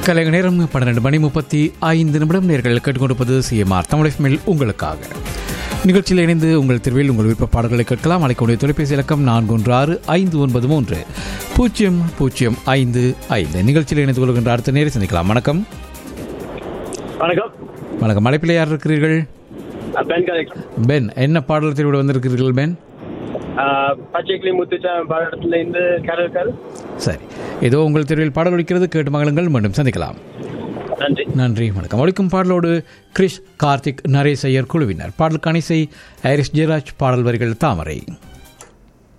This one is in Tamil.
கலைக நேரம் பன்னிரண்டு மணி முப்பத்தி ஐந்து நிமிடம் நேர்கள் கேட்டுக்கொண்டிருப்பது சிஎம்ஆர் தமிழ் உங்களுக்காக நிகழ்ச்சியில் இணைந்து உங்கள் திருவில் உங்கள் விருப்ப பாடல்களை கேட்கலாம் அழைக்கக்கூடிய தொலைபேசி இலக்கம் நான்கு ஒன்று ஆறு ஐந்து ஒன்பது மூன்று பூஜ்ஜியம் பூஜ்ஜியம் ஐந்து ஐந்து நிகழ்ச்சியில் இணைந்து கொள்கின்ற அடுத்த நேரம் சந்திக்கலாம் வணக்கம் வணக்கம் வணக்கம் அழைப்பில் யார் இருக்கிறீர்கள் நான் பென் கலெக்டர் பென் என்ன பாடல் திருவிட வந்திருக்கிறீர்கள் பென் பச்சைக்கிளி முத்துச்சாமி பாடத்துல இருந்து கடல் கல் சரி ஏதோ உங்கள் தெருவில் பாடல் ஒலிக்கிறது கேட்டு மகளுங்கள் மீண்டும் சந்திக்கலாம் நன்றி நன்றி வணக்கம் ஒழிக்கும் பாடலோடு கிரிஷ் கார்த்திக் நரேஷ் ஐயர் குழுவினர் பாடலுக்கான இசை ஐரிஷ் ஜெயராஜ் பாடல் வரிகள் தாமரை